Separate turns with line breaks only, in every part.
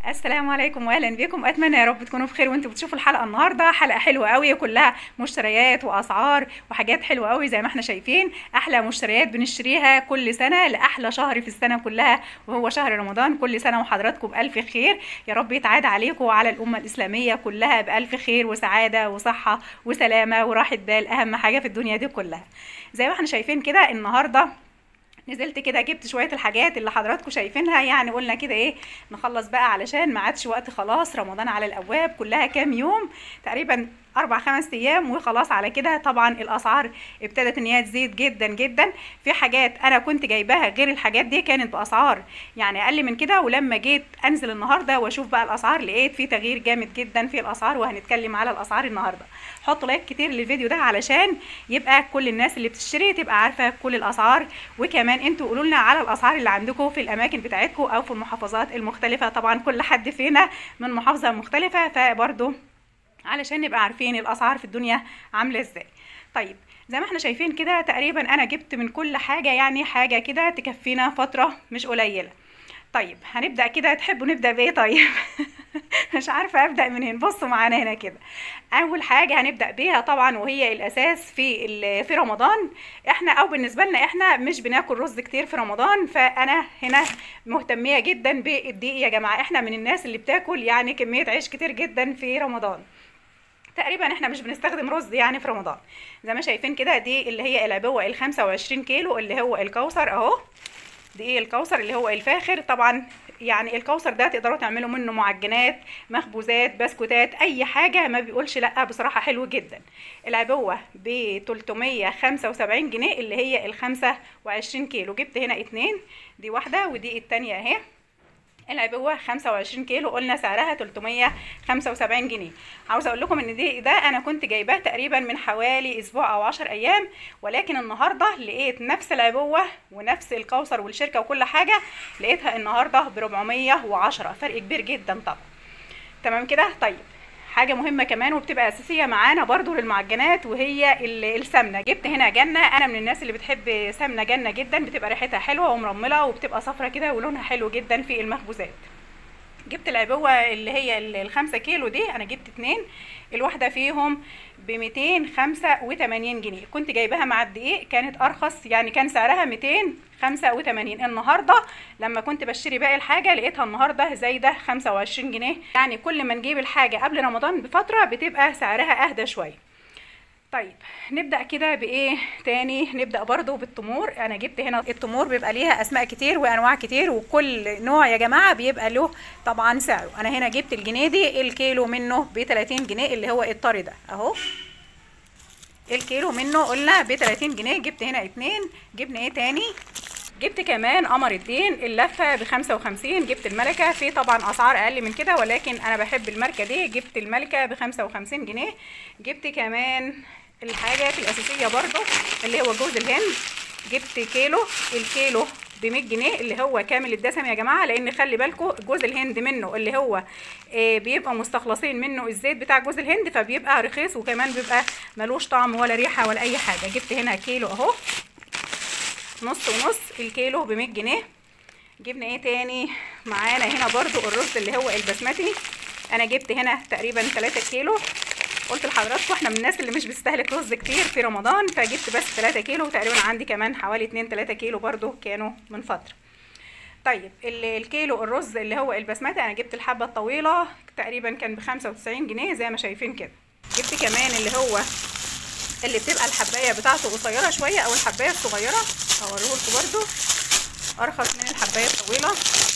السلام عليكم واهلا بكم اتمنى يا رب تكونوا بخير وانتوا بتشوفوا الحلقه النهارده حلقه حلوه قوي كلها مشتريات واسعار وحاجات حلوه قوي زي ما احنا شايفين احلى مشتريات بنشتريها كل سنه لاحلى شهر في السنه كلها وهو شهر رمضان كل سنه وحضراتكم بالف خير يا رب يتعاد عليكم وعلى الامه الاسلاميه كلها بالف خير وسعاده وصحه وسلامه وراحه بال اهم حاجه في الدنيا دي كلها زي ما احنا شايفين كده النهارده نزلت كده جبت شويه الحاجات اللي حضراتكم شايفينها يعني قلنا كده ايه نخلص بقى علشان ما عادش وقت خلاص رمضان على الابواب كلها كام يوم تقريبا اربع خمس ايام وخلاص على كده طبعا الاسعار ابتدت ان هي تزيد جدا جدا في حاجات انا كنت جايباها غير الحاجات دي كانت باسعار يعني اقل من كده ولما جيت انزل النهارده واشوف بقى الاسعار لقيت في تغيير جامد جدا في الاسعار وهنتكلم على الاسعار النهارده حطوا لايك كتير للفيديو ده علشان يبقى كل الناس اللي بتشتري تبقى عارفه كل الاسعار وكمان انتوا قولوا لنا على الاسعار اللي عندكم في الاماكن بتاعتكم او في المحافظات المختلفه طبعا كل حد فينا من محافظه مختلفه فبرضه علشان نبقى عارفين الاسعار في الدنيا عامله ازاي طيب زي ما احنا شايفين كده تقريبا انا جبت من كل حاجه يعني حاجه كده تكفينا فتره مش قليله طيب هنبدا كده تحبوا نبدا بايه طيب مش عارفه ابدا منين بصوا معانا هنا كده اول حاجه هنبدا بيها طبعا وهي الاساس في في رمضان احنا او بالنسبه لنا احنا مش بناكل رز كتير في رمضان فانا هنا مهتميه جدا بالدقيق يا جماعه احنا من الناس اللي بتاكل يعني كميه عيش كتير جدا في رمضان تقريبا احنا مش بنستخدم رز يعني في رمضان زي ما شايفين كده دي اللي هي العبوه ال 25 كيلو اللي هو الكوثر اهو دقيق الكوثر اللي هو الفاخر طبعا يعني الكوثر ده تقدروا تعملوا منه معجنات مخبوزات بسكوتات اي حاجه ما بيقولش لا بصراحه حلو جدا العبوه ب 375 جنيه اللي هي ال 25 كيلو جبت هنا اتنين دي واحده ودي التانيه اهي العبوه 25 كيلو قلنا سعرها 375 جنيه عاوزه اقول لكم ان دي ده انا كنت جايباه تقريبا من حوالي اسبوع او 10 ايام ولكن النهارده لقيت نفس العبوه ونفس الكوثر والشركه وكل حاجه لقيتها النهارده ب 410 فرق كبير جدا طبعا تمام كده طيب حاجه مهمه كمان وبتبقى اساسيه معانا برضو للمعجنات وهي السمنه جبت هنا جنه انا من الناس اللي بتحب سمنه جنه جدا بتبقى ريحتها حلوه ومرمله وبتبقى صفرة كده ولونها حلو جدا في المخبوزات جبت العبوه اللي هي الخمسة كيلو دي انا جبت اتنين الواحده فيهم ب 285 جنيه كنت جايباها مع الدقيق كانت ارخص يعني كان سعرها 285 النهارده لما كنت بشتري باقي الحاجه لقيتها النهارده زايده 25 جنيه يعني كل ما نجيب الحاجه قبل رمضان بفتره بتبقى سعرها اهدى شويه طيب نبدا كده بايه تاني نبدا برضو بالتمور انا جبت هنا التمور بيبقى ليها اسماء كتير وانواع كتير وكل نوع يا جماعه بيبقى له طبعا سعره انا هنا جبت الجنيدي الكيلو منه ب 30 جنيه اللي هو الطري ده اهو الكيلو منه قلنا ب 30 جنيه جبت هنا اتنين جبنا ايه تاني جبت كمان قمر الدين اللفه ب 55 جبت الملكه في طبعا اسعار اقل من كده ولكن انا بحب الماركه دي جبت الملكه ب 55 جنيه جبت كمان الحاجات الاساسيه برضو اللي هو جوز الهند جبت كيلو الكيلو ب 100 جنيه اللي هو كامل الدسم يا جماعه لان خلي بالكم جوز الهند منه اللي هو آه بيبقى مستخلصين منه الزيت بتاع جوز الهند فبيبقى رخيص وكمان بيبقى ملوش طعم ولا ريحه ولا اي حاجه جبت هنا كيلو اهو نص ونص الكيلو ب 100 جنيه جبنا ايه تاني معانا هنا برضو الرز اللي هو البسمتي انا جبت هنا تقريبا 3 كيلو قلت لحضراتكم احنا من الناس اللي مش بتستهلك رز كتير في رمضان فجبت بس 3 كيلو وتقريبا عندي كمان حوالي 2 3 كيلو برضو كانوا من فتره طيب الكيلو الرز اللي هو البسمتي انا جبت الحبه الطويله تقريبا كان ب 95 جنيه زي ما شايفين كده جبت كمان اللي هو اللي بتبقى الحبايه بتاعته قصيره شويه او الحبايه الصغيره اوريه لكم برده ارخص من الحبايه الطويله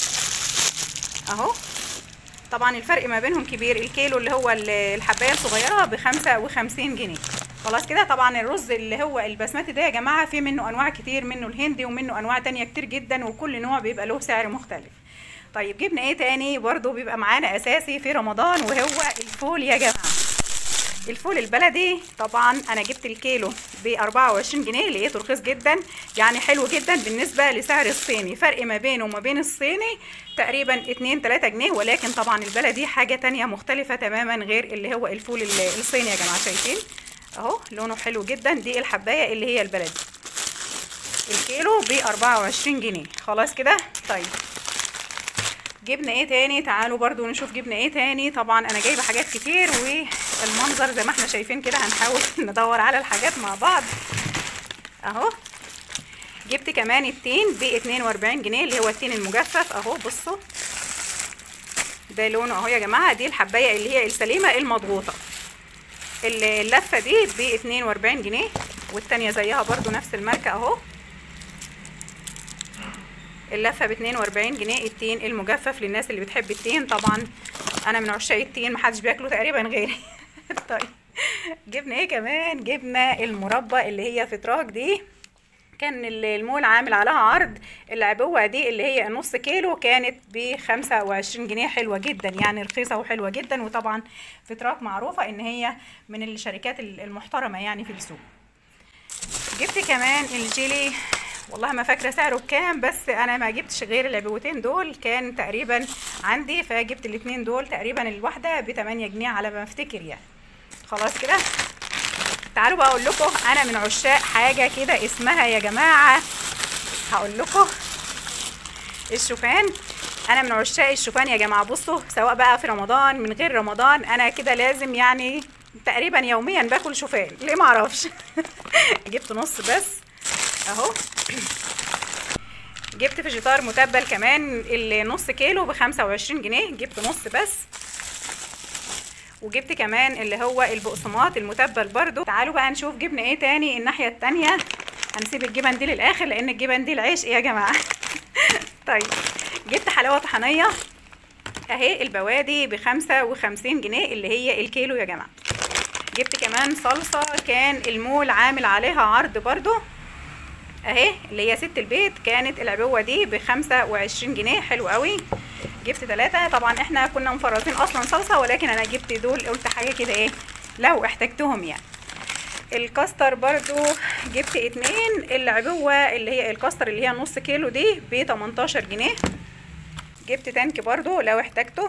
اهو طبعا الفرق ما بينهم كبير الكيلو اللي هو الحبايه الصغيره ب 55 جنيه خلاص كده طبعا الرز اللي هو البسمتي ده يا جماعه في منه انواع كتير منه الهندي ومنه انواع تانية كتير جدا وكل نوع بيبقى له سعر مختلف طيب جبنا ايه تاني برضو بيبقى معانا اساسي في رمضان وهو الفول يا جماعه الفول البلدي طبعا انا جبت الكيلو ب 24 جنيه لقيته رخيص جدا يعني حلو جدا بالنسبه لسعر الصيني فرق ما بينه وما بين الصيني تقريبا 2 3 جنيه ولكن طبعا البلدي حاجه تانية مختلفه تماما غير اللي هو الفول الصيني يا جماعه شايفين اهو لونه حلو جدا دي الحبايه اللي هي البلدي الكيلو ب 24 جنيه خلاص كده طيب جبنا ايه تاني تعالوا برضو نشوف جبنا ايه تاني طبعا انا جايبه حاجات كتير والمنظر زي ما احنا شايفين كده هنحاول ندور على الحاجات مع بعض اهو جبت كمان التين ب 42 جنيه اللي هو التين المجفف اهو بصوا ده لونه اهو يا جماعه دي الحبايه اللي هي السليمه المضغوطه اللفه دي ب 42 جنيه والتانيه زيها برضو نفس الماركه اهو اللفه ب 42 جنيه التين المجفف للناس اللي بتحب التين طبعا انا من عشاق التين محدش بياكله تقريبا غيري طيب جبنا ايه كمان جبنا المربى اللي هي في تراك دي كان المول عامل عليها عرض العبوه دي اللي هي نص كيلو كانت ب 25 جنيه حلوه جدا يعني رخيصه وحلوه جدا وطبعا في تراك معروفه ان هي من الشركات المحترمه يعني في السوق جبت كمان الجيلي والله ما فاكره سعره بكام بس انا ما جبتش غير العبوتين دول كان تقريبا عندي فجبت الاثنين دول تقريبا الواحده ب 8 جنيه على ما افتكر يعني خلاص كده تعالوا بقى اقول لكم انا من عشاق حاجه كده اسمها يا جماعه هقول لكم الشوفان انا من عشاق الشوفان يا جماعه بصوا سواء بقى في رمضان من غير رمضان انا كده لازم يعني تقريبا يوميا باكل شوفان ليه معرفش جبت نص بس اهو جبت فيجيتار متبل كمان النص كيلو ب 25 جنيه جبت نص بس وجبت كمان اللي هو البقسماط المتبل برضو تعالوا بقى نشوف جبنا ايه تاني الناحيه التانية هنسيب الجبن دي للاخر لان الجبن دي العيش ايه يا جماعه طيب جبت حلاوه طحينيه اهي البوادي ب 55 جنيه اللي هي الكيلو يا جماعه جبت كمان صلصه كان المول عامل عليها عرض برضو اهي اللي هي ست البيت كانت العبوه دي ب 25 جنيه حلو قوي جبت ثلاثة طبعا احنا كنا مفرزين اصلا صلصة ولكن انا جبت دول قلت حاجة كده ايه لو احتجتهم يعني الكاستر برضو جبت اتنين العبوة اللي هي الكاستر اللي هي نص كيلو دي ب 18 جنيه جبت تانك برضو لو احتجته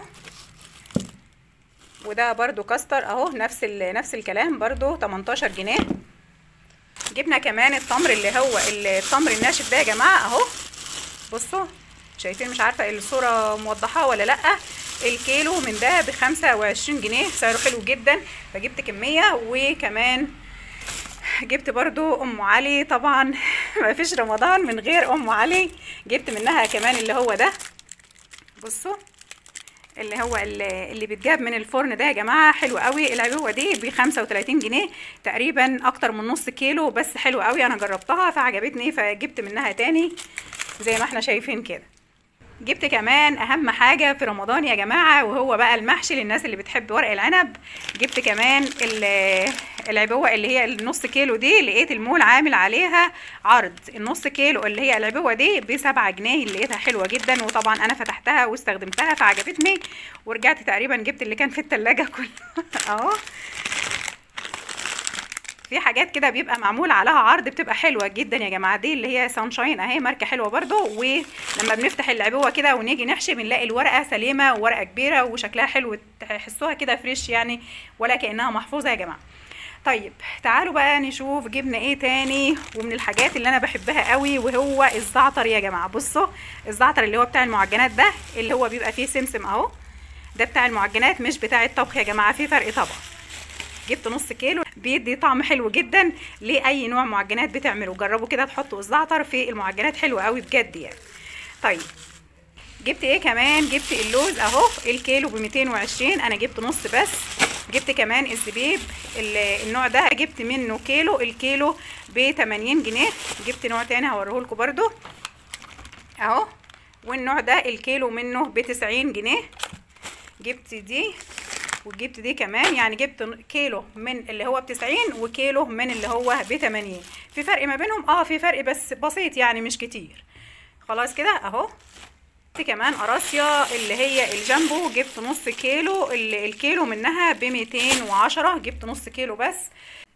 وده برضو كاستر اهو نفس نفس الكلام برضو 18 جنيه جبنا كمان التمر اللي هو التمر الناشف ده يا جماعه اهو بصوا شايفين مش عارفه الصوره موضحاه ولا لا الكيلو من ده ب 25 جنيه سعره حلو جدا فجبت كميه وكمان جبت برضو ام علي طبعا ما فيش رمضان من غير ام علي جبت منها كمان اللي هو ده بصوا اللي هو اللي بيتجاب من الفرن ده يا جماعه حلو قوي العبوه دي ب 35 جنيه تقريبا اكتر من نص كيلو بس حلو قوي انا جربتها فعجبتني فجبت منها تاني زي ما احنا شايفين كده جبت كمان اهم حاجه في رمضان يا جماعه وهو بقى المحشي للناس اللي بتحب ورق العنب جبت كمان العبوه اللي هي النص كيلو دي لقيت المول عامل عليها عرض النص كيلو اللي هي العبوه دي ب 7 جنيه لقيتها حلوه جدا وطبعا انا فتحتها واستخدمتها فعجبتني ورجعت تقريبا جبت اللي كان في التلاجة كله اهو في حاجات كده بيبقى معمول عليها عرض بتبقى حلوه جدا يا جماعه دي اللي هي سانشاين اهي ماركه حلوه برده ولما بنفتح العبوه كده ونيجي نحشي بنلاقي الورقه سليمه وورقه كبيره وشكلها حلو تحسوها كده فريش يعني ولا كانها محفوظه يا جماعه طيب تعالوا بقى نشوف جبنا ايه تاني ومن الحاجات اللي انا بحبها قوي وهو الزعتر يا جماعه بصوا الزعتر اللي هو بتاع المعجنات ده اللي هو بيبقى فيه سمسم اهو ده بتاع المعجنات مش بتاع الطبخ يا جماعه في فرق طبعا جبت نص كيلو بيدي طعم حلو جدا لاي نوع معجنات بتعمله جربوا كده تحطوا الزعتر في المعجنات حلو قوي بجد يعني طيب جبت ايه كمان جبت اللوز اهو الكيلو ب 220 انا جبت نص بس جبت كمان الزبيب النوع ده جبت منه كيلو الكيلو ب 80 جنيه جبت نوع تاني هوريه لكم برده اهو والنوع ده الكيلو منه ب 90 جنيه جبت دي وجبت دي كمان يعني جبت كيلو من اللي هو ب 90 وكيلو من اللي هو ب 80 في فرق ما بينهم اه في فرق بس بسيط يعني مش كتير خلاص كده اهو جبت كمان قراصيا اللي هي الجامبو جبت نص كيلو الكيلو منها ب 210 جبت نص كيلو بس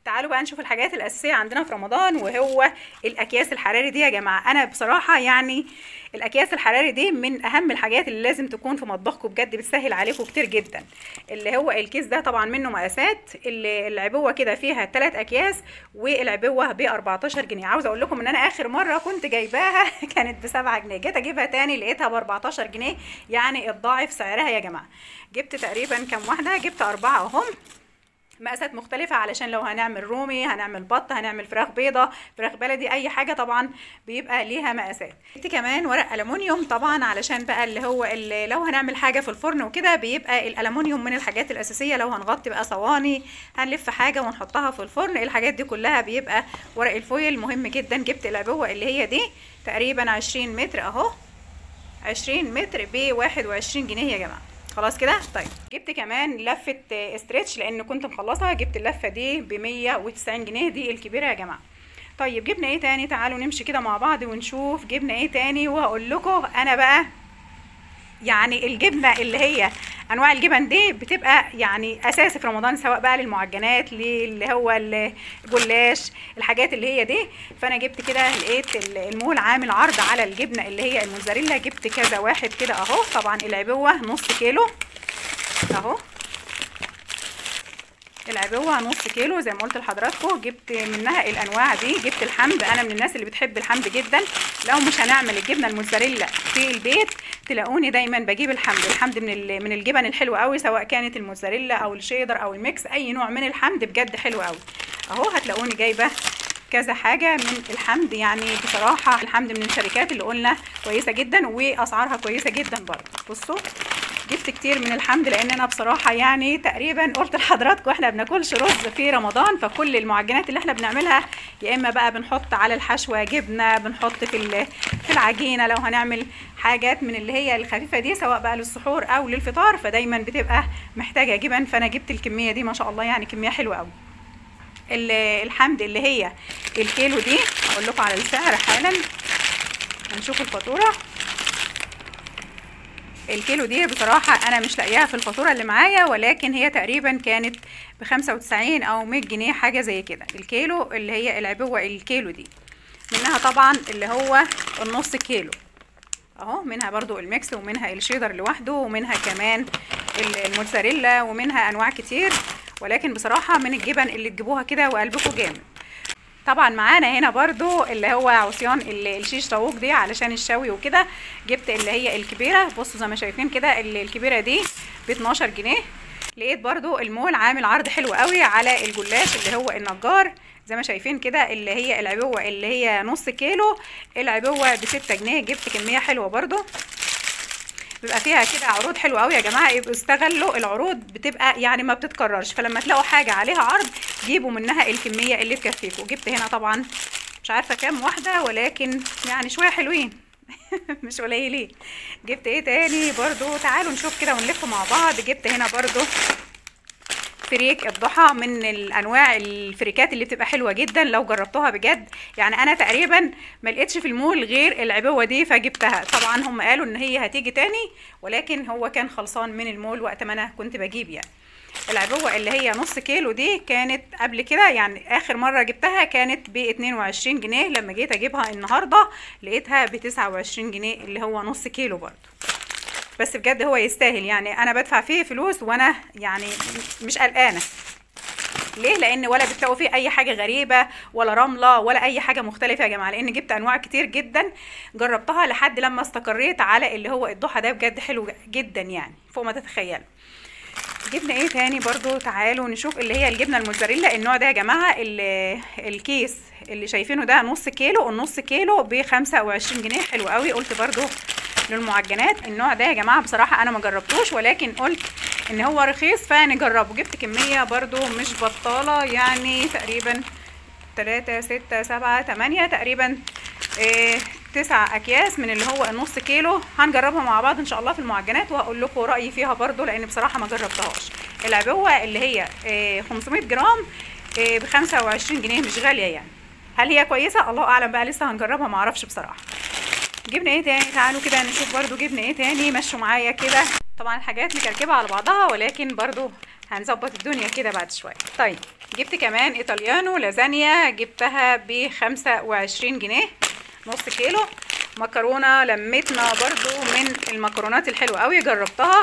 تعالوا بقى نشوف الحاجات الاساسيه عندنا في رمضان وهو الاكياس الحراري دي يا جماعه انا بصراحه يعني الاكياس الحراري دي من اهم الحاجات اللي لازم تكون في مطبخكم بجد بتسهل عليكم كتير جدا اللي هو الكيس ده طبعا منه مقاسات اللي العبوه كده فيها 3 اكياس والعبوه ب 14 جنيه عاوزه اقول لكم ان انا اخر مره كنت جايباها كانت ب 7 جنيه جيت اجيبها تاني لقيتها ب 14 جنيه يعني الضاعف سعرها يا جماعه جبت تقريبا كام واحده جبت اربعه اهم مقاسات مختلفة علشان لو هنعمل رومي هنعمل بط هنعمل فراخ بيضة فراخ بلدي اي حاجة طبعا بيبقى ليها مقاسات جبت كمان ورق ألمونيوم طبعا علشان بقى اللي هو اللي لو هنعمل حاجة في الفرن وكده بيبقى الألمونيوم من الحاجات الأساسية لو هنغطي بقى صواني هنلف حاجة ونحطها في الفرن الحاجات دي كلها بيبقى ورق الفويل مهم جدا جبت العبوة اللي هي دي تقريبا عشرين متر اهو عشرين متر ب واحد وعشرين جنيه يا جماعة خلاص كده طيب جبت كمان لفه استرتش لان كنت مخلصها جبت اللفه دي ب 190 جنيه دي الكبيره يا جماعه طيب جبنا ايه تاني تعالوا نمشي كده مع بعض ونشوف جبنا ايه تاني وهقول لكم انا بقى يعني الجبنه اللي هي انواع الجبن دي بتبقى يعني اساسي في رمضان سواء بقى للمعجنات اللي هو الجلاش الحاجات اللي هي دي فانا جبت كده لقيت المول عامل عرض على الجبنه اللي هي الموزاريلا جبت كذا واحد كده اهو طبعا العبوه نص كيلو اهو العبوه نص كيلو زي ما قلت لحضراتكم جبت منها الانواع دي جبت الحمد انا من الناس اللي بتحب الحمد جدا لو مش هنعمل الجبنه الموزاريلا في البيت تلاقوني دايما بجيب الحمد الحمد من من الجبن الحلوه قوي سواء كانت الموزاريلا او الشيدر او الميكس اي نوع من الحمد بجد حلو قوي اهو هتلاقوني جايبه كذا حاجه من الحمد يعني بصراحه الحمد من الشركات اللي قلنا كويسه جدا واسعارها كويسه جدا برضه بصوا جبت كتير من الحمد لان انا بصراحه يعني تقريبا قلت لحضراتكم احنا بناكلش رز في رمضان فكل المعجنات اللي احنا بنعملها يا اما بقى بنحط على الحشوه جبنه بنحط في في العجينه لو هنعمل حاجات من اللي هي الخفيفه دي سواء بقى للسحور او للفطار فدايما بتبقى محتاجه جبن فانا جبت الكميه دي ما شاء الله يعني كميه حلوه قوي الحمد اللي هي الكيلو دي اقول لكم على السعر حالا هنشوف الفاتوره الكيلو دي بصراحة أنا مش لاقياها في الفاتورة اللي معايا ولكن هي تقريبا كانت بخمسة وتسعين أو مية جنيه حاجة زي كده الكيلو اللي هي العبوة الكيلو دي منها طبعا اللي هو النص كيلو اهو منها برضو الميكس ومنها الشيدر لوحده ومنها كمان الموتزاريلا ومنها انواع كتير ولكن بصراحة من الجبن اللي تجيبوها كده وقلبكم جامد طبعا معانا هنا برضو اللي هو عصيان الشيش طاووق دي علشان الشوي وكده جبت اللي هي الكبيره بصوا زي ما شايفين كده الكبيره دي ب 12 جنيه لقيت برضو المول عامل عرض حلو قوي على الجلاش اللي هو النجار زي ما شايفين كده اللي هي العبوه اللي هي نص كيلو العبوه ب 6 جنيه جبت كميه حلوه برضو بيبقى فيها كده عروض حلوه قوي يا جماعه يبقوا استغلوا العروض بتبقى يعني ما بتتكررش فلما تلاقوا حاجه عليها عرض جيبوا منها الكميه اللي تكفيكم جبت هنا طبعا مش عارفه كام واحده ولكن يعني شويه حلوين مش قليلين جبت ايه تاني برضو تعالوا نشوف كده ونلف مع بعض جبت هنا برضو فريك الضحى من الانواع الفريكات اللي بتبقى حلوه جدا لو جربتوها بجد يعني انا تقريبا ما لقيتش في المول غير العبوه دي فجبتها طبعا هم قالوا ان هي هتيجي تاني ولكن هو كان خلصان من المول وقت ما انا كنت بجيب يعني العبوة اللي هي نص كيلو دي كانت قبل كده يعني اخر مرة جبتها كانت ب 22 جنيه لما جيت اجيبها النهاردة لقيتها ب 29 جنيه اللي هو نص كيلو برضو بس بجد هو يستاهل يعني انا بدفع فيه فلوس وانا يعني مش قلقانه ليه لان ولا بتلاقوا فيه اي حاجه غريبه ولا رمله ولا اي حاجه مختلفه يا جماعه لان جبت انواع كتير جدا جربتها لحد لما استقريت على اللي هو الضحى ده بجد حلو جدا يعني فوق ما تتخيلوا جبنا ايه تاني برضو تعالوا نشوف اللي هي الجبنه الموزاريلا النوع ده يا جماعه الكيس اللي شايفينه ده نص كيلو النص كيلو ب 25 جنيه حلو قوي قلت برضو للمعجنات النوع ده يا جماعه بصراحه انا ما جربتوش ولكن قلت ان هو رخيص فنجربه جبت كميه برضو مش بطاله يعني تقريبا تلاتة ستة سبعة تمانية تقريبا إيه تسع اكياس من اللي هو النص كيلو هنجربها مع بعض ان شاء الله في المعجنات وهقول لكم رايي فيها برضو لان بصراحه ما جربتهاش العبوه اللي هي إيه 500 جرام إيه ب 25 جنيه مش غاليه يعني هل هي كويسه الله اعلم بقى لسه هنجربها ما اعرفش بصراحه جبنا ايه تاني تعالوا كده نشوف برضو جبنا ايه تاني مشوا معايا كده طبعا الحاجات مكركبه على بعضها ولكن برضو هنظبط الدنيا كده بعد شويه طيب جبت كمان ايطاليانو لازانيا جبتها ب 25 جنيه نص كيلو مكرونه لمتنا برضو من المكرونات الحلوه قوي جربتها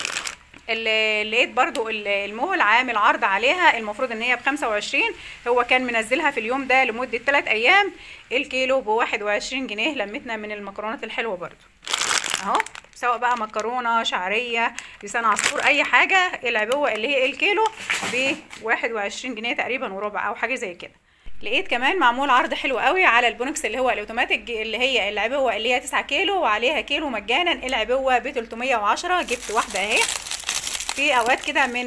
اللي لقيت برضو المهل عامل عرض عليها المفروض ان هي ب 25 هو كان منزلها في اليوم ده لمده 3 ايام الكيلو ب 21 جنيه لمتنا من المكرونات الحلوه برضو اهو سواء بقى مكرونه شعريه لسان عصفور اي حاجه العبوه اللي هي الكيلو ب 21 جنيه تقريبا وربع او حاجه زي كده لقيت كمان معمول عرض حلو قوي على البونكس اللي هو الاوتوماتيك اللي هي العبوه اللي هي 9 كيلو وعليها كيلو مجانا العبوه ب 310 جبت واحده اهي في اوقات كده من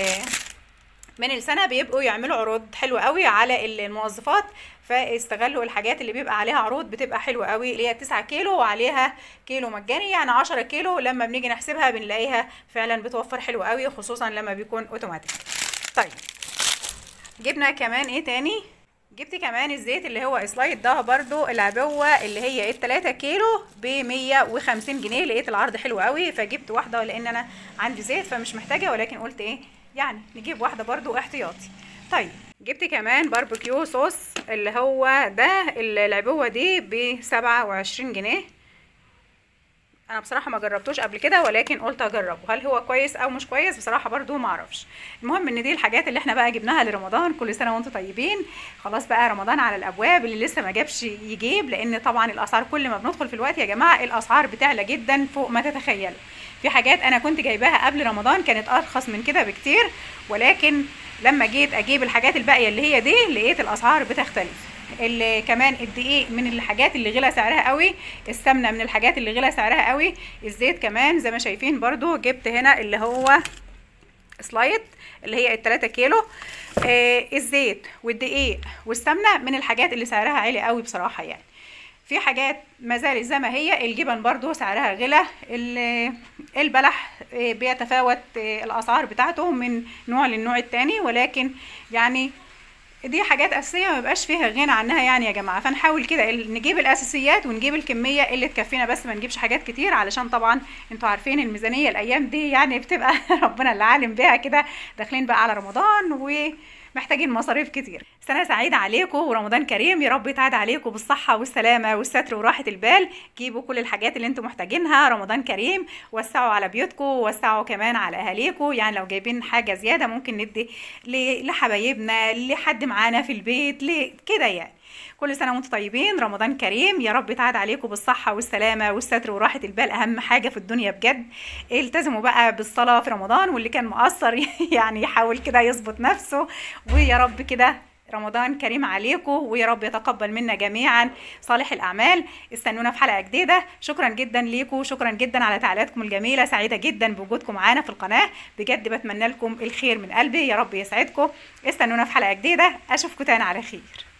من السنه بيبقوا يعملوا عروض حلوه قوي على الموظفات فاستغلوا الحاجات اللي بيبقى عليها عروض بتبقى حلوه قوي اللي هي 9 كيلو وعليها كيلو مجاني يعني 10 كيلو لما بنيجي نحسبها بنلاقيها فعلا بتوفر حلو قوي خصوصا لما بيكون اوتوماتيك طيب جبنا كمان ايه تاني جبت كمان الزيت اللي هو سلايد ده برضو العبوه اللي هي التلاتة كيلو ب 150 جنيه لقيت العرض حلو قوي فجبت واحده لان انا عندي زيت فمش محتاجه ولكن قلت ايه يعني نجيب واحده برضو احتياطي طيب جبت كمان باربيكيو صوص اللي هو ده العبوه دي ب 27 جنيه انا بصراحه ما جربتوش قبل كده ولكن قلت اجربه هل هو كويس او مش كويس بصراحه برضو ما اعرفش المهم ان دي الحاجات اللي احنا بقى جبناها لرمضان كل سنه وانتم طيبين خلاص بقى رمضان على الابواب اللي لسه ما جابش يجيب لان طبعا الاسعار كل ما بندخل في الوقت يا جماعه الاسعار بتعلى جدا فوق ما تتخيلوا في حاجات انا كنت جايباها قبل رمضان كانت ارخص من كده بكتير ولكن لما جيت اجيب الحاجات الباقيه اللي هي دي لقيت الاسعار بتختلف اللي كمان الدقيق من الحاجات اللي غلى سعرها قوي السمنه من الحاجات اللي غلى سعرها قوي الزيت كمان زي ما شايفين برضو جبت هنا اللي هو سلايد اللي هي التلاتة كيلو آه الزيت والدقيق والسمنه من الحاجات اللي سعرها عالي قوي بصراحه يعني في حاجات ما زالت زي ما هي الجبن برضو سعرها غلى البلح بيتفاوت الاسعار بتاعته من نوع للنوع التاني ولكن يعني دي حاجات اساسيه ما بيبقاش فيها غنى عنها يعني يا جماعه فنحاول كده نجيب الاساسيات ونجيب الكميه اللي تكفينا بس ما نجيبش حاجات كتير علشان طبعا انتوا عارفين الميزانيه الايام دي يعني بتبقى ربنا اللي عالم بيها كده داخلين بقى على رمضان و محتاجين مصاريف كتير سنة سعيدة عليكم ورمضان كريم يا رب يتعاد عليكم بالصحة والسلامة والستر وراحة البال جيبوا كل الحاجات اللي انتم محتاجينها رمضان كريم وسعوا على بيوتكم ووسعوا كمان على اهاليكم يعني لو جايبين حاجة زيادة ممكن ندي لحبايبنا لحد معانا في البيت كده يعني كل سنه وانتم طيبين رمضان كريم يا رب يتعاد عليكم بالصحه والسلامه والستر وراحه البال اهم حاجه في الدنيا بجد التزموا بقى بالصلاه في رمضان واللي كان مقصر يعني يحاول كده يظبط نفسه ويا رب كده رمضان كريم عليكم ويا رب يتقبل منا جميعا صالح الاعمال استنونا في حلقه جديده شكرا جدا ليكم شكرا جدا على تعليقاتكم الجميله سعيده جدا بوجودكم معانا في القناه بجد بتمنى لكم الخير من قلبي يا رب يسعدكم استنونا في حلقه جديده اشوفكم تاني على خير